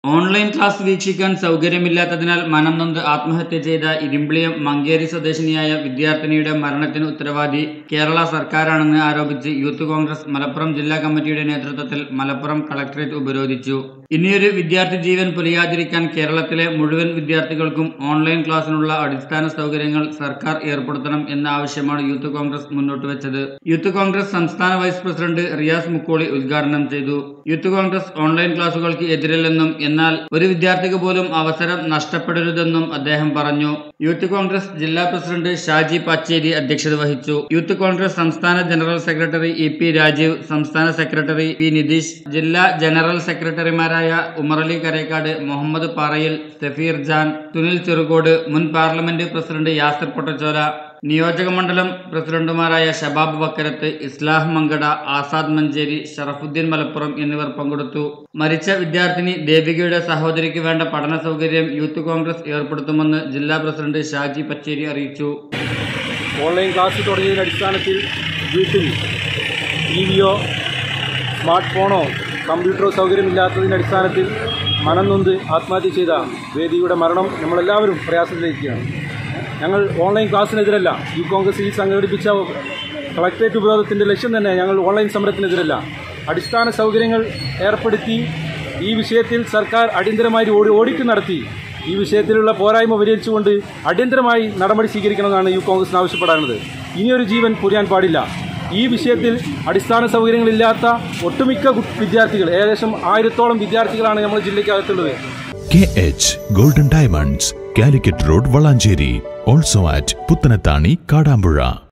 online class വീക്ഷിക്കാൻ സൗകര്യമില്ലാത്തതിനാൽ മനം നൊന്ത് ആത്മഹത്യ ചെയ്ത ഇരുമ്പിളിയം മങ്കേരി സ്വദേശിനിയായ വിദ്യാർത്ഥിനിയുടെ മരണത്തിന് ഉത്തരവാദി കേരള സർക്കാരാണെന്ന് ആരോപിച്ച് യൂത്ത് കോൺഗ്രസ് മലപ്പുറം ജില്ലാ കമ്മിറ്റിയുടെ നേതൃത്വത്തിൽ മലപ്പുറം കളക്ടറേറ്റ് ഉപരോധിച്ചു ഇനിയൊരു വിദ്യാർത്ഥി ജീവൻ പൊലിയാതിരിക്കാൻ കേരളത്തിലെ മുഴുവൻ വിദ്യാർത്ഥികൾക്കും ഓൺലൈൻ ക്ലാസ്സിനുള്ള അടിസ്ഥാന സൗകര്യങ്ങൾ സർക്കാർ ഏർപ്പെടുത്തണം എന്ന ആവശ്യമാണ് യൂത്ത് കോൺഗ്രസ് മുന്നോട്ട് വെച്ചത് യൂത്ത് കോൺഗ്രസ് സംസ്ഥാന വൈസ് പ്രസിഡന്റ് റിയാസ് മുക്കോളി ഉദ്ഘാടനം ചെയ്തു യൂത്ത് കോൺഗ്രസ് ഓൺലൈൻ ക്ലാസുകൾക്ക് എതിരില്ലെന്നും എന്നാൽ ഒരു വിദ്യാർത്ഥിക്ക് പോലും അവസരം നഷ്ടപ്പെടരുതെന്നും അദ്ദേഹം പറഞ്ഞു യൂത്ത് കോൺഗ്രസ് ജില്ലാ പ്രസിഡന്റ് ഷാജി പാച്ചേരി അധ്യക്ഷത വഹിച്ചു യൂത്ത് കോൺഗ്രസ് സംസ്ഥാന general secretary E P Rajeev സംസ്ഥാന സെക്രട്ടറി പി നിതീഷ് ജില്ലാ ജനറൽ സെക്രട്ടറിമാരായ ഉമറലി കരേക്കാട് മുഹമ്മദ് പാറയിൽ സഫീർ ജാൻ സുനിൽ ചെറുകോട് മുൻ പാർലമെന്റ് പ്രസിഡന്റ് യാസിർ പൊട്ടച്ചോല നിയോജക മണ്ഡലം പ്രസിഡന്റുമാരായ ഷബാബ് വക്കരത്ത് ഇസ്ലാഹ് മങ്കട ആസാദ് മഞ്ചേരി ഷറഫുദ്ദീൻ മലപ്പുറം എന്നിവർ പങ്കെടുത്തു മരിച്ച വിദ്യാർത്ഥിനി ദേവികയുടെ സഹോദരിക്ക് വേണ്ട പഠന സൗകര്യം യൂത്ത് കോൺഗ്രസ് ഏർപ്പെടുത്തുമെന്ന് ജില്ലാ പ്രസിഡന്റ് ഷാജി പച്ചേരി അറിയിച്ചു ഓൺലൈൻ ക്ലാസ് തുടങ്ങിയതിൻ്റെ അടിസ്ഥാനത്തിൽ വീട്ടിൽ ടി വിയോ സ്മാർട്ട് ഫോണോ കമ്പ്യൂട്ടറോ സൗകര്യമില്ലാത്തതിൻ്റെ അടിസ്ഥാനത്തിൽ മനം നൊന്ത് ആത്മഹത്യ ചെയ്ത വേദിയുടെ മരണം നമ്മളെല്ലാവരും പ്രയാസത്തിലിരിക്കുകയാണ് ഞങ്ങൾ ഓൺലൈൻ ക്ലാസ്സിനെതിരല്ല യു കോൺഗ്രസ് ഈ സംഘടിപ്പിച്ച കളക്ട്രേറ്റ് ഉപരോധത്തിൻ്റെ ലക്ഷ്യം തന്നെ ഞങ്ങൾ ഓൺലൈൻ സമരത്തിനെതിരല്ല അടിസ്ഥാന സൗകര്യങ്ങൾ ഏർപ്പെടുത്തി ഈ വിഷയത്തിൽ സർക്കാർ അടിയന്തരമായി ഓടി ഓഡിറ്റ് നടത്തി ഈ വിഷയത്തിലുള്ള പോരായ്മ പരിഹരിച്ചുകൊണ്ട് അടിയന്തരമായി നടപടി സ്വീകരിക്കണമെന്നാണ് യു കോൺഗ്രസിന് ആവശ്യപ്പെടാനുള്ളത് ഇനിയൊരു ജീവൻ പൊരിയാൻ പാടില്ല ഈ വിഷയത്തിൽ അടിസ്ഥാന സൗകര്യങ്ങളില്ലാത്ത ഒട്ടുമിക്ക കു- വിദ്യാർത്ഥികൾ ഏകദേശം ആയിരത്തോളം വിദ്യാർത്ഥികളാണ് നമ്മുടെ ജില്ലയ്ക്കകത്തുള്ളത് K H golden diamonds Calicut road Valanchery also at Puthanathani Kadampuzha